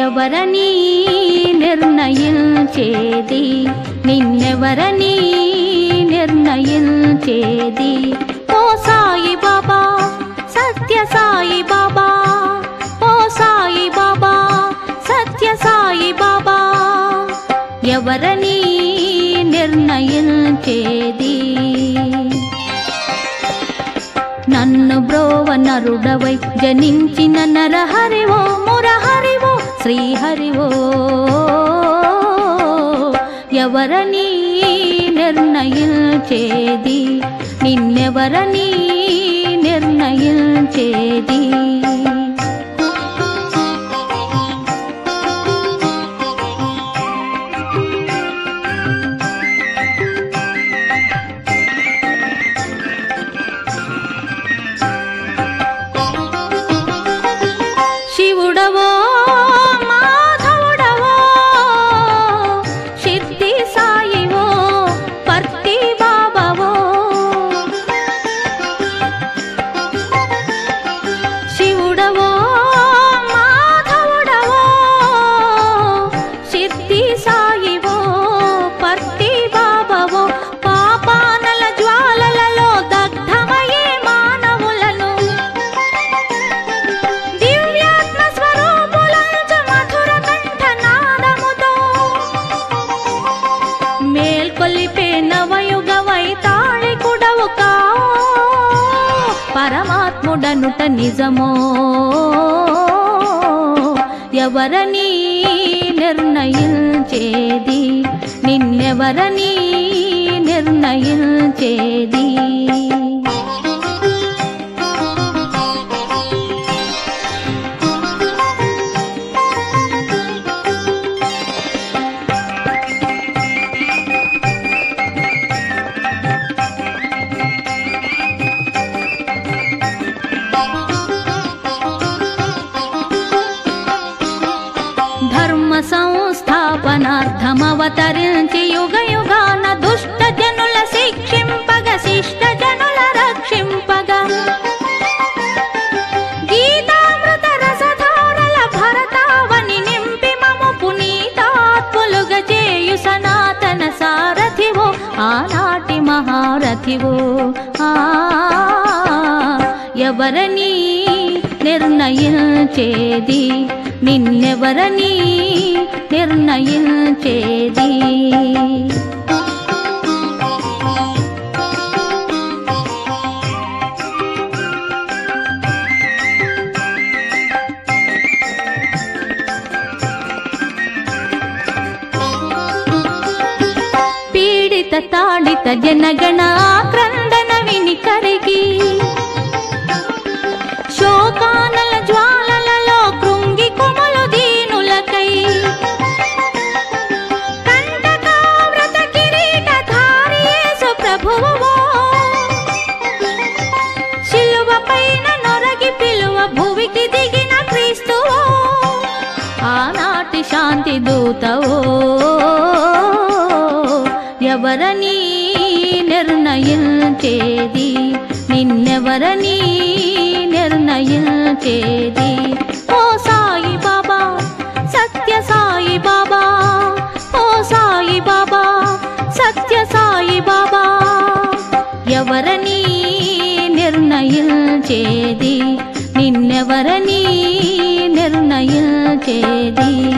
ఎవరని నిర్ణయించేది నిన్నెవరని నిర్ణయించేది ఓ సాయి బాబా సత్య సాయి బాబా ఓ సాయి బాబా సత్య సాయి బాబా ఎవరని నిర్ణయించేది నన్ను బ్రోవ నరుడవై జనించిన నరహరివో మురహరివో శ్రీహరివో ఎవరని నిర్ణయించేది నిన్నెవరని నిర్ణయించేది శివుడవో మాధవుడవో సిద్ధి సాయివో పర్తి బాబవో శివుడవో మాధవుడవో సిద్ధి సాయివో పర్తి బాబవో పాపానల జ్వాలలలో దగ్ధమయ్యే మానవులను దివ్యాత్మ స్వరూపులంచు మధుర కంఠనాదముతో మేల్కొలిపే నవయుగ వైతాళికుడవు కావో పరమాత్ముడనుట నిజమో ఎవరని నిర్ణయించేది నిన్నెవరని నిర్ణయించేది ధర్మ సంస్థాపనార్థమవతరించి యుగ యుగాన దుష్ట జనుల శిక్షింపగ శిష్ట జనుల రక్షింపగ గీతామృత రసధారల భరతావని నింపి మము పునీతాత్ములుగ చేయు సనాతన సారథివో ఆనాటి మహారథివో ఆ ఎవరని నిర్ణయించేది నిన్నెవరని నిర్ణయించేది పీడిత తాడిత జనగణ క్రందన విని కరిగి శోకానల జ్వాలలలో కృంగి కొమలు దీనులకై కంటకావ్రత కిరీటధారి యేసు ప్రభువువో శిలువ పైన నొరగి పిలువ భువికి దిగిన క్రీస్తువో ఆనాటి శాంతి దూతవో ఎవరని నిర్ణయించేది నిన్నెవరని నిర్ణయించేది ఓ సాయి బాబా సత్య సాయి బాబా ఓ సాయి బాబా సత్య సాయి బాబా ఎవరని నిర్ణయించేది నిన్నెవరని నిర్ణయించేది